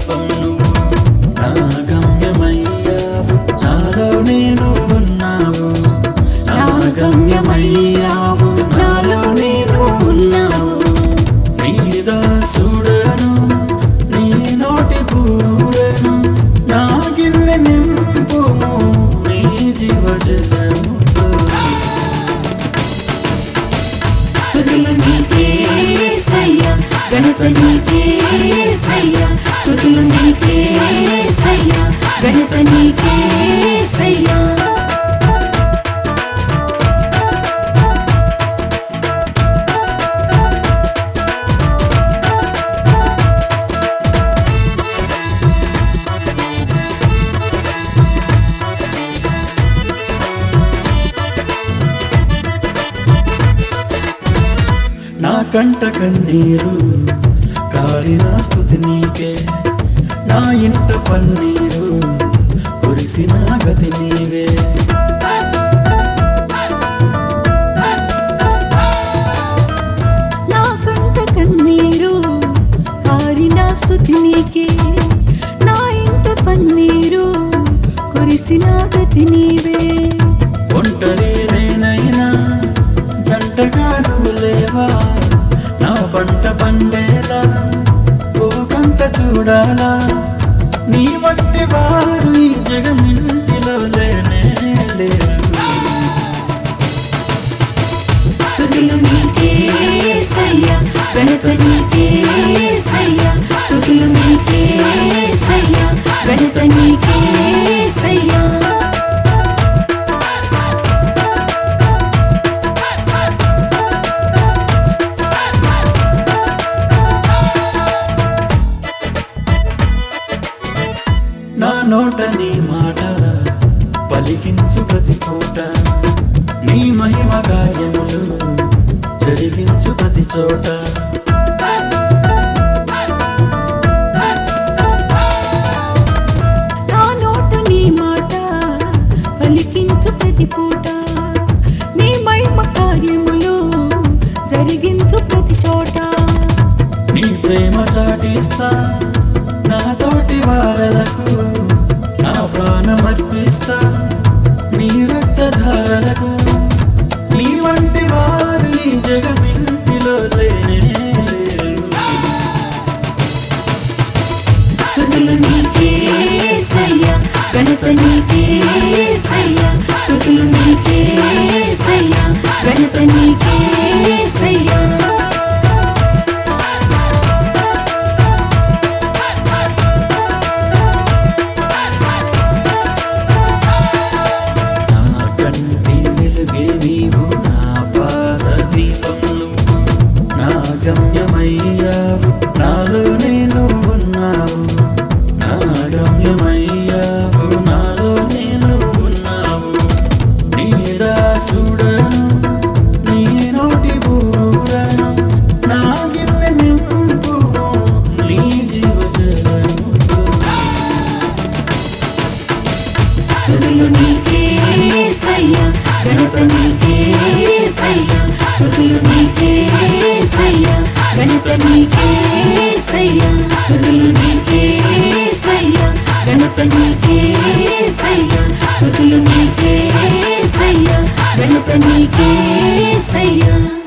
దీపం నువ్వు నా గమ్యమయ్యావు నాలో నేను ఉన్నావు నా గమ్యమయ్యావు నాలో నేను ఉన్నావు నీ దాసుడను నీ నోటి పూరను నా గిన్నె నింపుము నీ జీవజలముతో స్థుతులు నీకే సయ్యా ఘనత నీకే సయ్యా స్థుతులు నీకే సయ్యా ఘనత నీకే సయ్యా నా కంట కన్నీరు కారిన స్థుతి నీకే నా ఇంట పన్నీరు కురిసిన గతి నీవే నా కంట కన్నీరు కారిన స్థుతి నీకే నా ఇంట పన్నీరు కురిసిన గతి నీవే ఒంటరి నేనైనా జంటగా నువ్వు లేవా నా పంట పండేలా పోకంత చూడాలా నీ వంటి వారు ఈ జగమింటిలో లేనే లేరు స్థుతులు నీకే సయ్యా ఘనత నీకే సయ్యా స్థుతులు నీకే సయ్యా ఘనత నీకే సయ్యా నా నోట నీ మాట పలికించు ప్రతి పూట నీ మహిమ కార్యములు జరిగించు ప్రతి చోట నా నోట నీ మాట పలికించు ప్రతి పూట నీ మహిమ కార్యములు జరిగించు ప్రతి చోట నీ ప్రేమ చాటిస్తా నా తోటి వారలకు నా ప్రాణమర్పిస్తా నీ రక్తధారలకు నీ వంటి వారు ఈ జగమింటిలో లేనే లేరు స్థుతులు నీకే సయ్యా ఘనత నీకే సయ్యా స్థుతులు నీకే సయ్యా ఘనత నీకే సయ్యా నా కంటి వెలుగే నీవు నా పాద దీపం నువ్వు నా గమ్యమయ్యావు నాలో నేను ఉన్నావు నా గమ్యమయ్యావు నాలో నేను ఉన్నావు నీ దాసుడను నీ నోటి బూరను నా గిన్నె నింపుము నీ జీవజలముతో స్థుతులు నీకే సయ్యా ఘనత నీకే సయ్యా స్థుతులు నీకే సయ్యా ఘనత నీకే సయ్యా స్థుతులు నీకే సయ్యా ఘనత నీకే సయ్యా స్థుతులు నీకే సయ్యా ఘనత నీకే సయ్యా